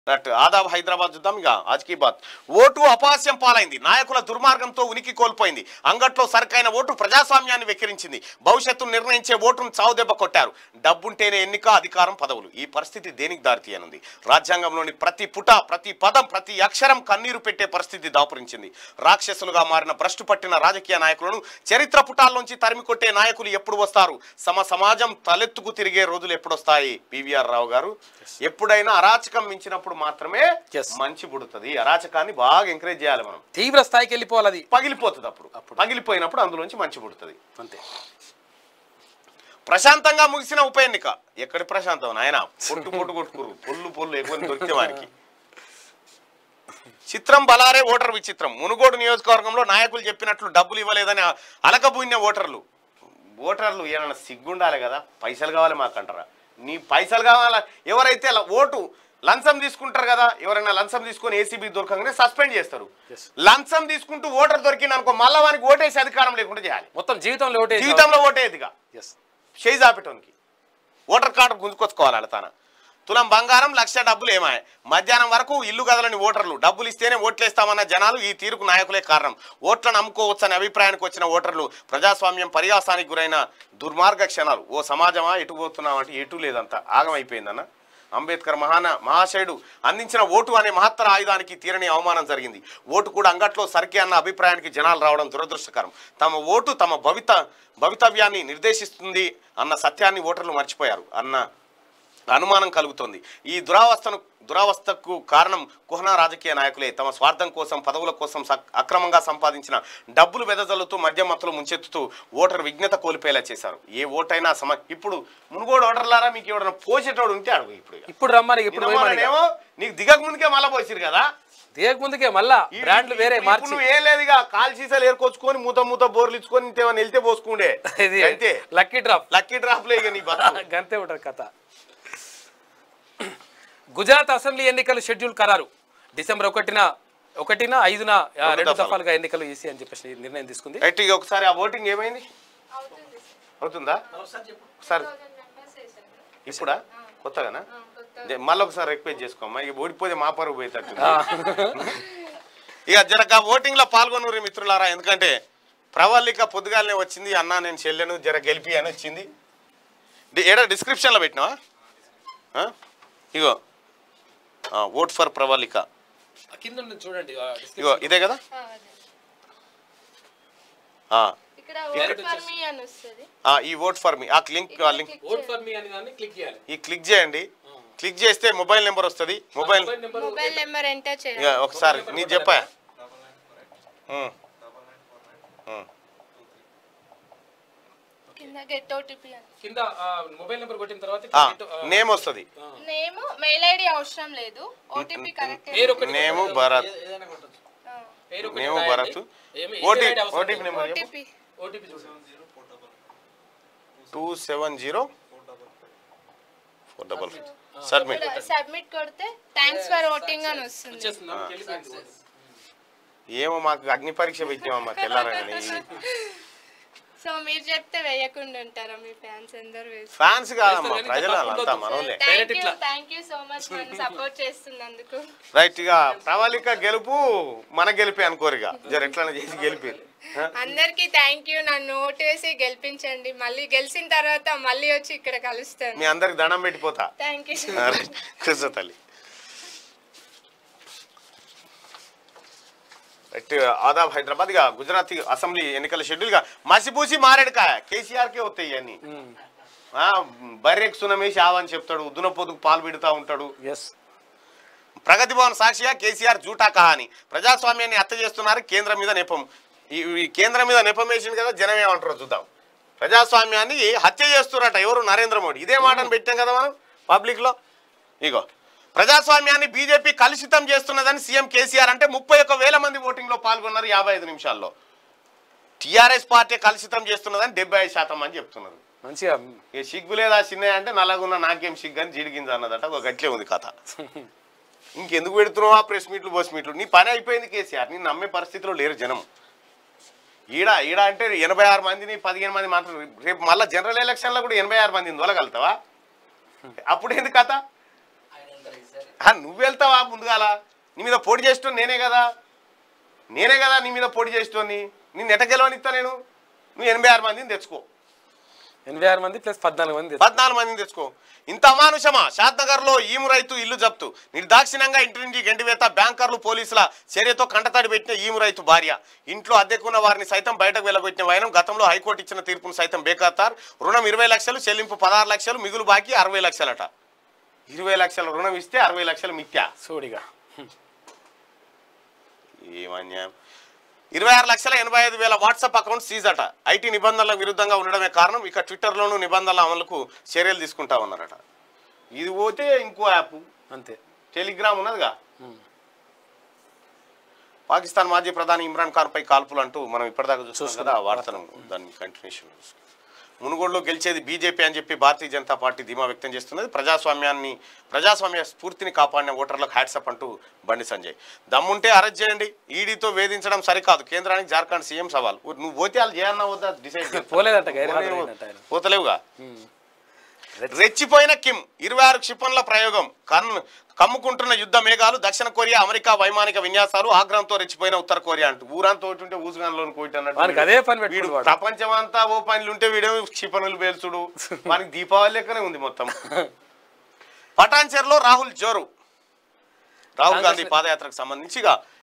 That ఆదాబ్ Hyderabad చూద్దాం ఇక ఆజ్కీ bath vote అపహాస్యం పాలైంది నాయకుల దుర్మార్గంతో ఉనికి కోల్పోయింది అంగట్లో సరికైన ఓటు ప్రజాస్వామ్యాన్ని వెక్కిరించింది భవిష్యత్తును నిర్ణయించే ఓటును చావుదెబ్బ కొట్టారు డబ్బుంటేనే ఎన్నిక అధికారం పదవులు ఈ పరిస్థితి దేనికి దారితీయనుంది రాజ్యాంగంలోని ప్రతి పుట ప్రతి పదం ప్రతి అక్షరం కన్నీరు పెట్టే పరిస్థితి దాపురించింది రాక్షసులుగా మారిన భ్రష్టు పట్టిన రాజకీయ నాయకులను చరిత్ర పుటాల్లోంచి తరిమి కొట్టే నాయకులు ఎప్పుడు వస్తారు సమ సమాజం తలెత్తుకు తిరిగే రోజులు ఎప్పుడొస్తాయి పివిఆర్ రావు గారు ఎప్పుడైనా అరాచకం మించినప్పుడు మాత్రమే Yes. మంచి పుడుతుంది అరాచకాన్ని బాగా ఎంకరేజ్ చేయాలి మనం తీవ్ర స్థాయికి వెళ్ళిపోవాలి అది పగిలిపోతుంది అప్పుడు పగిలిపోయినప్పుడు అందులోంచి మంచి పుడుతుంది అంతే ప్రశాంతంగా ముగిసిన ఉప ఎన్నిక ఎక్కడి ప్రశాంతం నాయన పొట్టు పొట్టు కొట్టుకురు పొల్లు పొల్లు ఎక్కువ దొరికితే వారికి చిత్రం బలారే ఓటర్ విచిత్రం మునుగోడు నియోజకవర్గంలో నాయకులు చెప్పినట్లు డబ్బులు ఇవ్వలేదని అలకబూయిన ఓటర్లు ఓటర్లు ఏమైనా సిగ్గుండాలి కదా పైసలు కావాలి మాకంటారా నీ పైసలు కావాలా ఎవరైతే ల- ఓటు లంచం తీసుకుంటారు కదా ఎవరైనా లంచం తీసుకొని ఏసీబీ దొరకగానే సస్పెండ్ చేస్తారు Yes. లంచం తీసుకుంటూ ఓటర్ దొరికింది అనుకో మళ్ళా వానికి ఓటేసే అధికారం లేకుండా చేయాలి మొత్తం జీవితంలో ఒకటే జీవితంలో ఓటేదిగా ఎస్ చేయి జాపెటోనికి ఓటర్ కార్డు గుంజుకొచ్చుకోవాలి అలా తాన తులం బంగారం లక్ష డబ్బులు ఏమాయ మధ్యాహ్నం వరకు ఇల్లు కదలని ఓటర్లు డబ్బులు ఇస్తేనే ఓట్లేస్తామన్న జనాలు ఈ తీరుకు నాయకులే కారణం ఓట్లను అమ్ముకోవచ్చని అభిప్రాయానికి వచ్చిన ఓటర్లు ప్రజాస్వామ్యం పరిహాసానికి గురైన దుర్మార్గ క్షణాలు ఓ సమాజమా ఎటు పోతున్నామంటే ఎటు లేదంతా ఆగమైపోయిందన్న అంబేద్కర్ మహాన మహాశయుడు అందించిన ఓటు అనే మహత్తర ఆయుధానికి తీరని అవమానం జరిగింది ఓటు కూడా అంగట్లో సరికి అన్న అభిప్రాయానికి జనాలు రావడం దురదృష్టకరం తమ ఓటు తమ భవిత భవితవ్యాన్ని నిర్దేశిస్తుంది అన్న సత్యాన్ని ఓటర్లు మర్చిపోయారు అన్న అనుమానం కలుగుతోంది ఈ దురావస్థను దురావస్థకు కారణం కుహనా రాజకీయ నాయకులే తమ స్వార్థం కోసం పదవుల కోసం సక్- అక్రమంగా సంపాదించిన డబ్బులు వెదజల్లుతూ మద్యం మత్తులు ముంచెత్తుతూ ఓటర్ విజ్ఞత కోల్పోయేలా చేశారు ఏ ఓటైనా సమ ఇప్పుడు మునుగోడు ఓటర్లారా మీకు ఎవరైనా పోసేటోడు ఉంటే అడుగు ఇప్పుడు ఇక. ఇప్పుడు రమ్మని ఇప్పుడు నిన్న మొన్ననేమో నీకు దిగక ముందుకే మళ్ళా పోసిరు కదా దిగక ముందుకే మళ్ళా ఈ- బ్రాండ్లు వేరే ఇప్పుడు మార్చి నువ్వు ఏం లేదు ఇక కాల్ సీసాలు ఏరుకొచ్చుకొని మూత మూత బోర్లు ఇచ్చుకొని ఇంతేమన్నా వెళ్తే పోసుకుండే ఇది అంతే లక్కీ డ్రాప్ లక్కీ డ్రాప్ లో ఇక నీ బతుకు గంతే ఉంటుంది కథ గుజరాత్ అసెంబ్లీ ఎన్నికలు షెడ్యూల్ ఖరారు డిసెంబర్ ఒకటిన ఒకటిన ఐదున ఆ, రెండు రెండు దఫాలు. దఫాలుగా ఎన్నికలు ఈసీ అని చెప్పేసి నిర్ణయం తీసుకుంది రైట్ ఇక ఒకసారి ఆ ఓటింగ్ ఏమైంది అవుతుంది సార్ అవుతుందా ఒకసారి థౌసండ్ మెంబర్స్ వేసారు ఇప్పుడా కొత్తగానా జ- మళ్ళీ ఒకసారి రిక్వెస్ట్ చేసుకోమ్మా ఇక ఓడిపోతే మా పరుగు పోయేటట్టు ఇక జరగ ఓటింగ్ లో పాల్గొన్నారు మిత్రులారా ఎందుకంటే ప్రవల్లిక పొద్దుగాలనే వచ్చింది అన్న నేను చెల్లెను జర గెలిపి అని వచ్చింది డి- ఏడా డిస్క్రిప్షన్లో పెట్టినావా ఆ? ఇగో ఓట్ ఫర్ ప్రవల్లిక కింద ఉంది చూడండి ఆ, ఇగో ఇదే కదా ఆ, అదే. ఆ, ఇక్కడ ఓట్ ఫర్ మీ అని వస్తుంది ఆ, ఈ ఓట్ ఫర్ మీ ఆ లింక్ ఆ లింక్ ఓట్ ఫర్ మీ అని దాన్ని క్లిక్ చేయాలి ఈ క్లిక్ చేయండి క్లిక్ చేస్తే మొబైల్ నెంబర్ వస్తుంది mobile mobile number mobile number enter ఇక చేయాలి ఒకసారి నీ చెప్పా ఉమ్, ఉమ్. కింద గెట్ ఓటీపీ అని కింద ఆ, మొబైల్ నెంబర్ కొట్టిన తర్వాత ఆ, గెట్, ఆ, నేమ్ వస్తుంది నేమ్ మెయిల్ ఐడి అవసరం లేదు ఓటీపీ కరెక్ట్ పేరు ఒకటి నేము భరత్ పేరు ఒకటి నేము రాయండి. భరత్ ఏమి ఓటీ ఈమెయిల్ అవసరం ఓటీపీ లేదు. నెంబర్ ఓటీపీ ఓటీపీ చూడండి two seven zero four double submit submit కొడితే థ్యాంక్స్ ఫర్ ఓటింగ్ అని వస్తుంది వచ్చేస్తుందా మీకు వెళ్ళిపోయింది. ఏమో మాకు అగ్ని పరీక్ష పెట్టామమ్మా తెల్లారని సో మీరు చెప్తే వేయకుండా ఉంటారా మీ ఫ్యాన్స్ అందరూ వేసి ఫ్యాన్స్ కాదమ్మా కానీ ప్రజలు తప్పకుండా అంతా మనోలే థ్యాంక్ యూ ఇట్లా. థ్యాంక్ యూ సో మచ్ నన్ను సపోర్ట్ చేస్తున్నందుకు రైట్ ఇక ప్రవళిక గెలుపు మన గెలిపి అనుకోరిగా జర ఎట్లా చేసి గెలిపి అందరికి థ్యాంక్ యూ నన్ను ఓటు వేసి గెలిపించండి మళ్ళీ గెలిచిన తర్వాత మళ్ళీ వచ్చి ఇక్కడ కలుస్తాను మీ అందరికి దండం పెట్టిపోతా థ్యాంక్ యూ రైట్. కూర్చో తల్లి రైట్ ఆదాబ్ హైదరాబాద్ ఇక గుజరాత్ అసెంబ్లీ ఎన్నికల షెడ్యూల్ గా మసిపూసి మారేడుకాయ కేసీఆర్ కే వస్తాయి అన్ని బర్రెక్ సునమేసి ఆవని చెప్తాడు ఉద్దున పొదుకు పాలు పెడుతూ ఉంటాడు ఎస్ ప్రగతి భవన్ సాక్షిగా కేసీఆర్ జూటా కహాని ప్రజాస్వామ్యాన్ని హత్య చేస్తున్నారు కేంద్రం మీద నెపం ఈ ఈ కేంద్రం మీద నెపం వేసింది కదా జనం ఏమంటారో చూద్దాం ప్రజాస్వామ్యాన్ని హత్య చేస్తున్నారట ఎవరు నరేంద్ర మోడీ ఇదే మాటను పెట్టాం కదా మనం పబ్లిక్లో ఇగో ప్రజాస్వామ్యాన్ని బీజేపీ కలుషితం చేస్తున్నదని సీఎం కేసీఆర్ అంటే ముప్పై ఒక్క వేల మంది ఓటింగ్లో పాల్గొన్నారు యాభై ఐదు నిమిషాల్లో టీఆర్ఎస్ పార్టీ కలుషితం చేస్తున్నదని డెబ్బై ఐదు శాతం అని చెప్తున్నారు మంచిగా ఇక సిగ్గు లేదా చిన్నయ్య అంటే నల్లగున్న నాకేం సిగ్గు అని జిడిగింజ అన్నదట ఒక గట్లే ఉంది కథ ఇంకెందుకు పెడుతున్నావా ప్రెస్ మీట్లు బస్ మీట్లు నీ పని అయిపోయింది కేసీఆర్ నేను నమ్మే పరిస్థితిలో లేరు జనం ఈడ ఈడ అంటే ఎనభై ఆరు మందిని పదిహేను మంది మాత్రం రేపు మళ్ళీ జనరల్ ఎలక్షన్లో కూడా ఎనభై ఆరు మందిని దొలగలుగుతావా అప్పుడు ఏంది కథ ఆ, నువ్వు వెళ్తావా ముందుగాల నీ మీద పోటీ చేస్తాను నేనే కదా నేనే కదా నీ మీద పోటీ చేస్తోని నేను ఎట గెలవనిస్తా నేను నువ్వు ఎనభై ఆరు మందిని తెచ్చుకో ఎనభై ఆరు మంది ప్లస్ పద్నాలుగు మంది పద్నాలుగు మందిని తెచ్చుకో ఇంత అమానుషమా షాద్నగర్ లో ఈము రైతు ఇల్లు జప్తు నిర్దాక్షిణ్యంగా ఇంటి నుంచి గంటివేత బ్యాంకర్లు పోలీసుల చర్యతో కంటతడి పెట్టిన ఈము రైతు భార్య ఇంట్లో అద్దెకున్న వారిని సైతం బయటకు వెళ్లగొట్టిన వైనం గతంలో హైకోర్టు ఇచ్చిన తీర్పును సైతం బేఖాతార్ రుణం ఇరవై లక్షలు చెల్లింపు పదహారు లక్షలు మిగులు బాకీ అరవై లక్షలట ఇరవై లక్షల రుణం ఇస్తే అరవై లక్షలు మిథ్యా సూడిగా ఏమన్యాయం ఇరవై ఆరు లక్షల ఎనభై ఐదు వేల వాట్సాప్ అకౌంట్ సీజ్ అట ఐటీ నిబంధనలకు విరుద్ధంగా ఉండడమే కారణం ఇక ట్విట్టర్లోనూ నిబంధనల అమలుకు చర్యలు తీసుకుంటా ఉన్నారట ఇది పోతే ఇంకో యాప్ అంతే టెలిగ్రామ్ ఉన్నదిగా పాకిస్తాన్ మాజీ ప్రధాని ఇమ్రాన్ ఖాన్ పై కాల్పులు అంటూ మనం ఇప్పటిదాకా చూస్తున్నాం కదా ఆ వార్తను దాన్ని కంటిన్యూషన్ మునుగోడులో గెలిచేది బీజేపీ అని చెప్పి భారతీయ జనతా పార్టీ ధీమా వ్యక్తం చేస్తున్నది ప్రజాస్వామ్యాన్ని ప్రజాస్వామ్య స్ఫూర్తిని కాపాడిన ఓటర్లకు హ్యాట్సప్ అంటూ బండి సంజయ్ దమ్ముంటే అరెస్ట్ చేయండి ఈడీతో వేధించడం సరికాదు కేంద్రానికి జార్ఖండ్ సీఎం సవాల్ నువ్వు పోతే వాళ్ళు చేయన్నా వద్దా డిసైడ్ పోలేదంట గైర్హాజరైందంట ఆయన పోతలేవుగా రెచ్చిపోయిన కిమ్ ఇరవై ఆరు క్షిపణుల ప్రయోగం కన్ కమ్ముకుంటున్న యుద్ధ మేఘాలు దక్షిణ కొరియా అమెరికా వైమానిక విన్యాసాలు ఆగ్రహంతో రెచ్చిపోయిన ఉత్తర కొరియా అంటూ ఊరంతా ఒకటి ఉంటే ఊసుగాన్లోని కోటి వానికి అదే పని వీడు పెట్టుకున్నాడు వాడు. ప్రపంచం అంతా ఓ పనులు ఉంటే వీడేమో క్షిపణులు పేల్చుడు మనకి దీపావళి లెక్కనే ఉంది మొత్తం పటాన్చెర్లో రాహుల్ జోరు రాహుల్ గాంధీ పాదయాత్రకు సంబంధించి ఇక